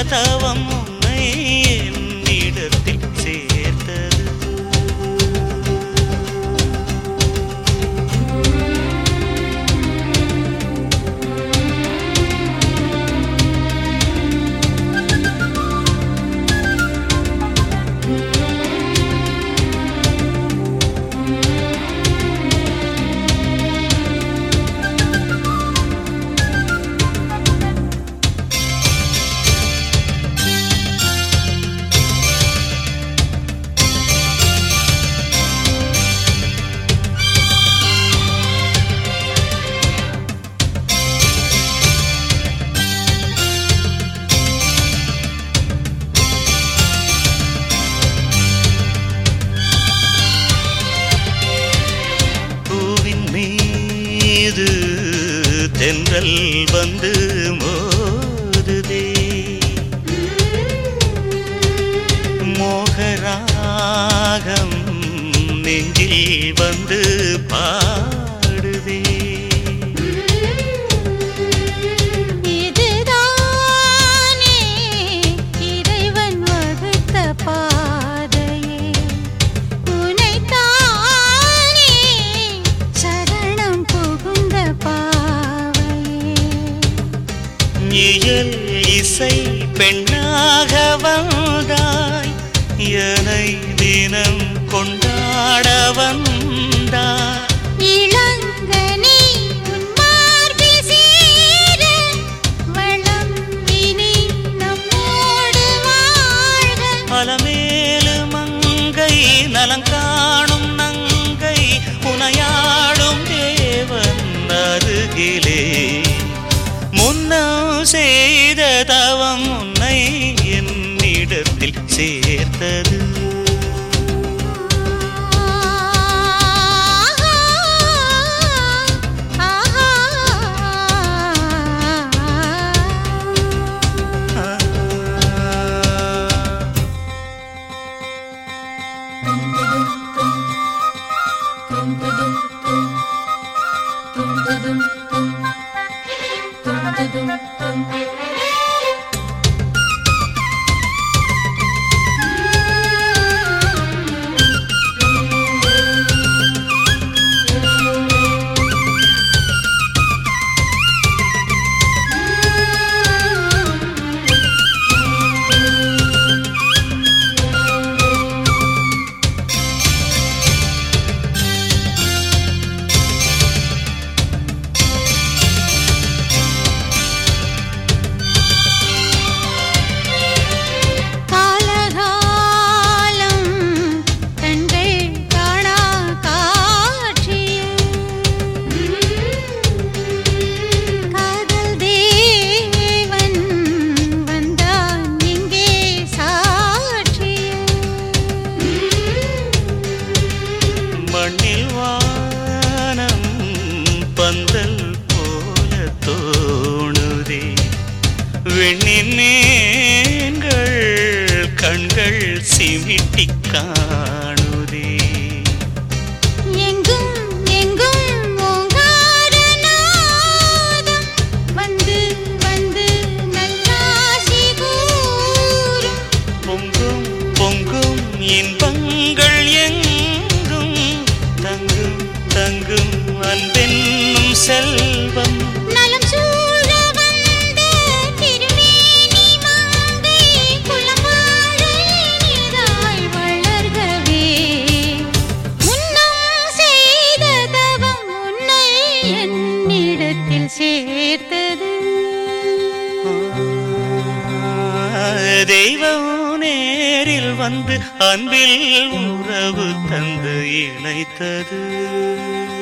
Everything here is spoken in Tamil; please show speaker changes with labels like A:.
A: தவம் உன்னை என்னிடத்தில் சேர்த்தது பூவின் மீது தென்றல் வந்து மோதுதே மோகராகம் நெஞ்சில் வந்து பாடுதே
B: இதுதானே இறைவன் வகுத்த பாதையே உனைத்தானே சரணம் புகுந்த பாவையே
A: இயல் இசை பெண்ணாக வந்தாய் என்னை தினம் கொண்டாட வந்தாய்
B: இளங்கனி உன் மார்பில் சேர வளம் இனி நம்மோடு வாழ்க
A: அலமேலு மங்கை நலங்காணும் நங்கை உனையாடும் தேவன் அருகிலே முன்னம் செய்த தவம் உன்னை என்னிடத்தில் சேர்த்தது
B: காலகாலம் கண்கள் காணா காட்சியே காதல் தேவன் வந்தான் இங்கே சாட்சியே
A: மண்ணில் வானம் பந்தல் போல தோணுதே வெண்ணின் மீன்கள் கண்கள் சிமிட்டி காணுதே
B: எங்கும் எங்கும் ஓங்கார நாதம் வந்து வந்து நல்லாசி கூறும்
A: பொங்கும் பொங்கும் இன்பங்கள் எங்கும் தங்கும் தங்கும் அன்பென்னும் செல்வம்
B: நலம் சூழ வந்த திருமேனி மங்கை குலமாழ இனிதாய் வளர்கவே முன்னம் செய்த தவம் உன்னை என்னிடத்தில் சேர்த்தது
A: தெய்வம் நேரில் வந்து அன்பில் உறவு தந்து இணைத்தது